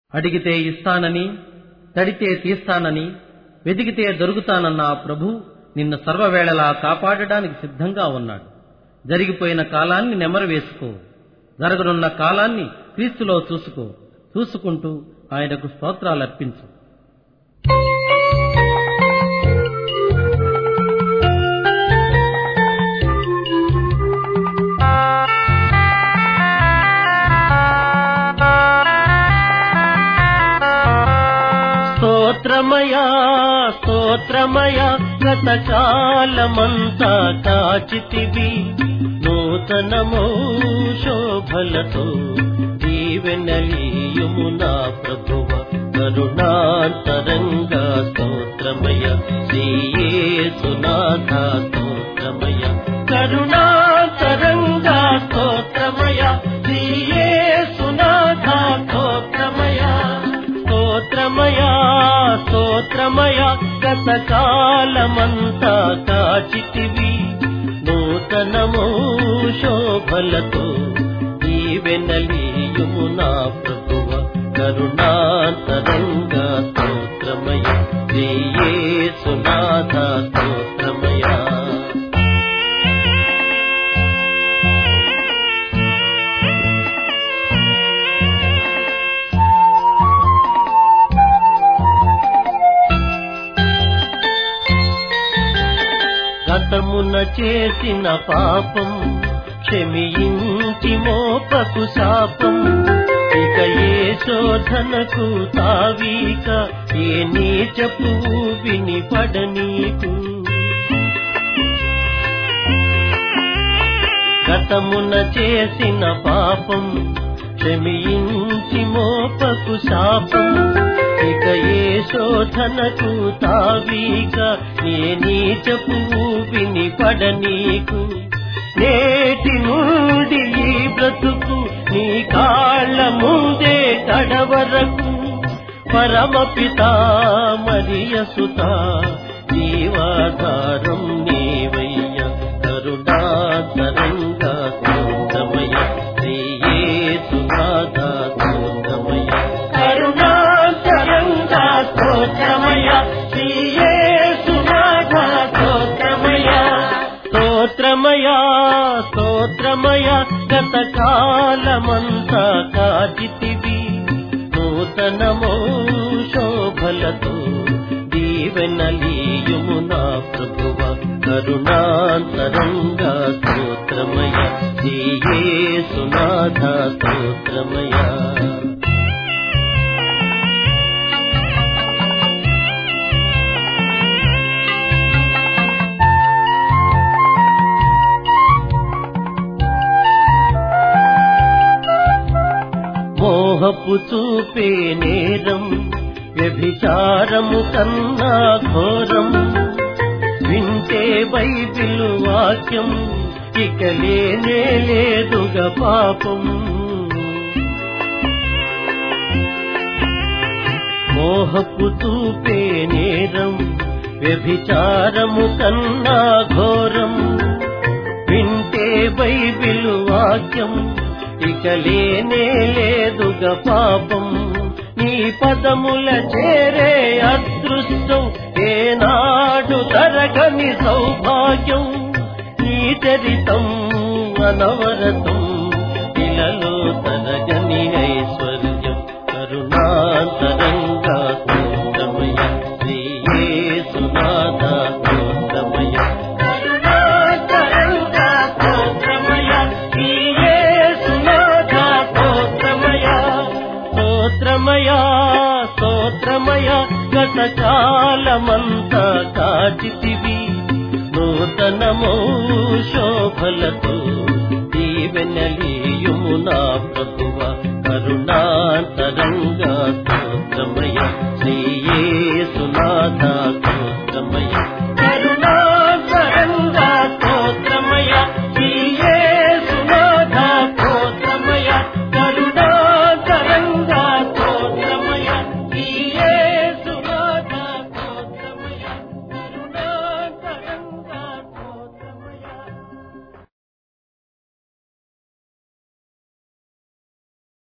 అడిగితే ఇస్తానని తడితే తీస్తానని వెతికితే దొరుకుతానన్న ఆ ప్రభు నిన్ను సర్వవేళలా కాపాడడానికి సిద్ధంగా ఉన్నాడు జరిగిపోయిన కాలాన్ని నెమరు వేసుకో జరగనున్న కాలాన్ని క్రీస్తులో చూసుకో చూసుకుంటూ ఆయనకు స్తోత్రాలు అర్పించు స్తోత్రమయా స్తోత్రమయా గతకాలమంతా కాచితివి నూతనమో శోభలతో దీవెనలీయుము నా ప్రభువ కరుణాంతరంగా స్తోత్రమయ శ్రీయేసునాథ స్తోత్రమయ కరుణాంతరంగా స్తోత్రమయ శ్రీయేసునాథ స్తోత్రమయ స్తోత్రమయ స్తోత్రమయ గతకాలమంతా కాచితివి నూతనమో శోభలతో దీవెనలీయుము నా ప్రభువ కరుణాంతరంగా స్తోత్రమయ శ్రీయేసునాథ స్తోత్రమయ గతమున చేసిన పాపం క్షమించి మోపకు శాపం ఇక ఏ శోధనకు తావీక ఏ నీచపు విని పడనీకు గతమున చేసిన పాపం క్షమించి మోపకు శాపం ఇక ఏ శోధనకు తావీక ఏ నీచపు విని పడనీకు నేటి నుండి ఈ బ్రతుకు నీ కాళ్ళ ముందే కడవరకు పరమపిత మరియసుత జీవాధారం నీవయ్య కరుణాతరంగా స్తోత్రమయ శ్రీయేసునాథ స్తోత్రమయ కరుణాతరంగా స్తోత్రమయ శ్రీయేసునాథ స్తోత్రమయ స్తోత్రమయ స్తోత్రమయ గతకాలమంతా కాచితివి నూతనమో శోభలతో దీవెనలీయుము నా ప్రభువ కరుణాంతరంగా స్తోత్రమయ శ్రీయేసునాథ స్తోత్రమయ మోహపు చూపే నేరం వ్యభిచారము కన్నా ఘోరం వింటే బైబిల్ వాక్యం ఇక లేనే లేదుగా పాపం మోహపు చూపే నేరం వ్యభిచారము కన్నా ఘోరం వింటే బైబిల్ వాక్యం ఇక లేనే లేదుగా పాపం నీ పదముల చేరే అదృష్టం ఏనాడు తరగని సౌభాగ్యం నీ చరితం అనవరతం ఇలలో తరగని ఐశ్వర్యం కరుణాంతరంగా స్తోత్రమయ శ్రీయేసునాథ స్తోత్రమయ కరుణాంతరంగా స్తోత్రమయ శ్రీయేసునాథ స్తోత్రమయ స్తోత్రమయ స్తోత్రమయ గతకాలమంతా కాచితివి నూతనమో శోభలతో దీవెనలీయుము నా ప్రభువ కరుణాంతరంగా స్తోత్రమయ శ్రీ